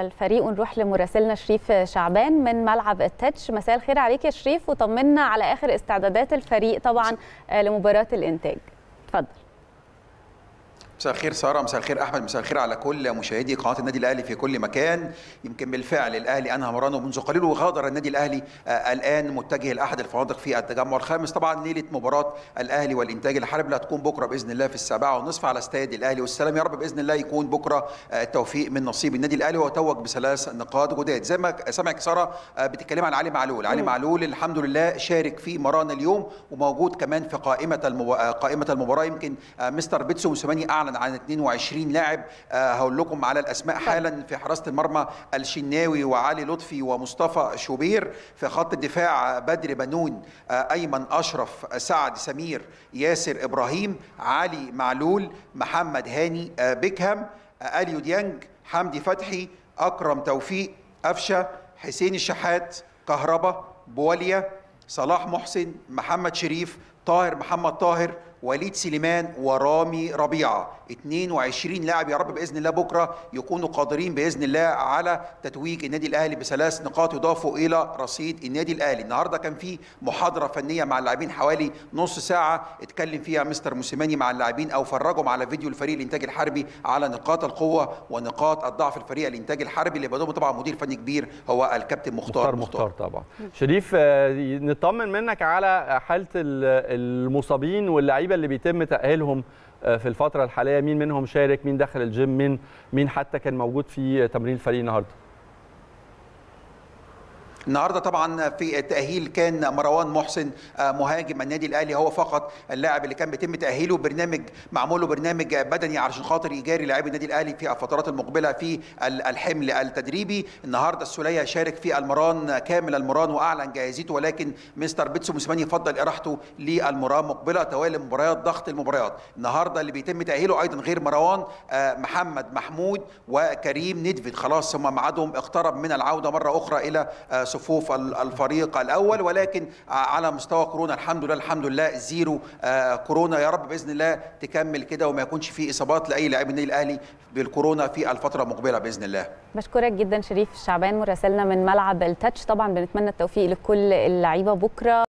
الفريق ونروح لمراسلنا شريف شعبان من ملعب التتش مساء الخير عليك يا شريف وطمنا على اخر استعدادات الفريق طبعا لمباراه الانتاج اتفضل مساء الخير ساره مساء الخير احمد مساء الخير على كل مشاهدي قناه النادي الاهلي في كل مكان يمكن بالفعل الاهلي انهى مرانه منذ قليل وغادر النادي الاهلي آه الان متجه لاحد الفنادق في التجمع الخامس طبعا ليله مباراه الاهلي والانتاج الحربي اللي هتكون بكره باذن الله في السابعه ونصف على استاد الاهلي والسلام يا رب باذن الله يكون بكره آه التوفيق من نصيب النادي الاهلي وتوج بثلاث نقاط جداد زي ما سمعك ساره آه بتتكلم عن علي معلول علي معلول الحمد لله شارك في مران اليوم وموجود كمان في قائمه المو... قائمه المباراه يمكن مستر بيتسو موسيماني اعلن عن 22 20 لاعب هقول لكم على الاسماء حالا في حراسه المرمى الشناوي وعلي لطفي ومصطفى شوبير في خط الدفاع بدر بنون ايمن اشرف سعد سمير ياسر ابراهيم علي معلول محمد هاني بيكهام اليو ديانج حمدي فتحي اكرم توفيق قفشه حسين الشحات كهربا بواليا صلاح محسن محمد شريف طاهر محمد طاهر وليد سليمان ورامي ربيعه 22 لاعب يا رب باذن الله بكره يكونوا قادرين باذن الله على تتويج النادي الاهلي بثلاث نقاط يضافوا الى رصيد النادي الاهلي النهارده كان في محاضره فنيه مع اللاعبين حوالي نص ساعه اتكلم فيها مستر موسيماني مع اللاعبين او فرجهم على فيديو الفريق الانتاج الحربي على نقاط القوه ونقاط الضعف الفريق الانتاج الحربي اللي بيضم طبعا مدير فني كبير هو الكابتن مختار مختار, مختار طبعا شريف نطمن منك على حاله المصابين واللعيبه اللي بيتم تاهيلهم في الفتره الحاليه مين منهم شارك مين دخل الجيم مين مين حتى كان موجود في تمرين الفريق النهارده النهارده طبعا في التاهيل كان مروان محسن مهاجم النادي الاهلي هو فقط اللاعب اللي كان بيتم تاهيله برنامج معمول له برنامج بدني علشان خاطر يجاري لاعبي النادي الاهلي في الفترات المقبله في الحمل التدريبي النهارده السوليه شارك في المران كامل المران واعلن جاهزيته ولكن مستر بيتسو موسيماني فضل اراحته للمران مقبله توالي مباريات ضغط المباريات النهارده اللي بيتم تاهيله ايضا غير مروان محمد محمود وكريم ندفد خلاص هم ميعادهم اقترب من العوده مره اخرى الى صفوف الفريق الاول ولكن على مستوى كورونا الحمد لله الحمد لله زيرو كورونا يا رب باذن الله تكمل كده وما يكونش في اصابات لاي لاعب النادي الاهلي بالكورونا في الفتره المقبله باذن الله بشكرك جدا شريف شعبان مراسلنا من ملعب التاتش طبعا بنتمنى التوفيق لكل اللعيبه بكره